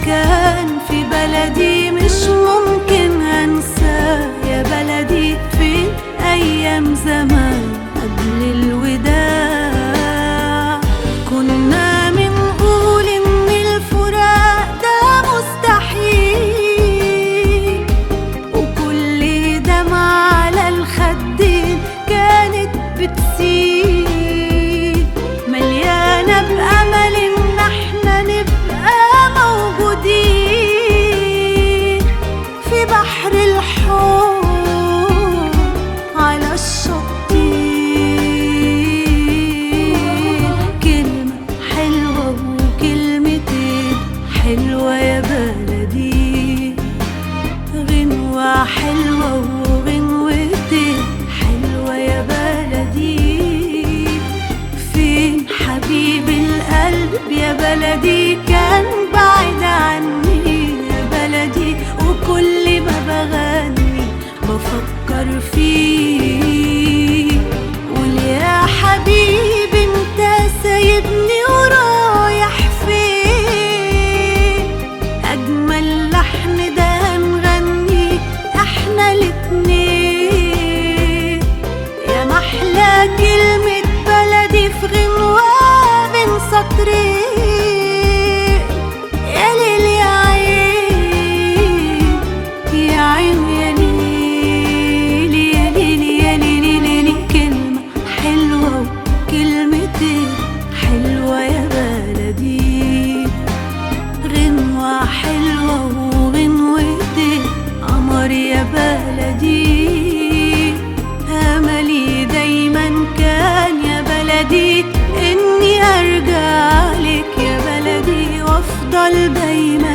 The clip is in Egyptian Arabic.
كان في بلدي مش ممكن انساه يا بلدي في ايام زمان قبل الوداع كنا بنقول ان الفراق ده مستحيل وكل دمعة على الخدين كانت بتسيل مليانة بأمل إن احنا نبقى موجودين في بحر الحب على الشطين كلمة حلوة وكلمتين حلوة يا بلدي غنوة حلوة وغنوتين حلوة يا بلدي فين حبيب القلب يا بلدي كان بعيد عني يا بلدي وكل ما بغني بفكر فيه قول يا حبيبي انت سايبني ورايح فين أجمل لحن ده هنغني احنا الاتنين يا محلى كلمة بلدي في غنوة بين سطرين يا ليل يا عين يا عين يا ليل يا ليل يا ليل يا ليل كلمة حلوة وكلمتين حلوة يا بلدي غنوة حلوة وغنوتين قمر يا بلدي أملي دايما كان يا بلدي إني أرجع لك يا بلدي وأفضل دايما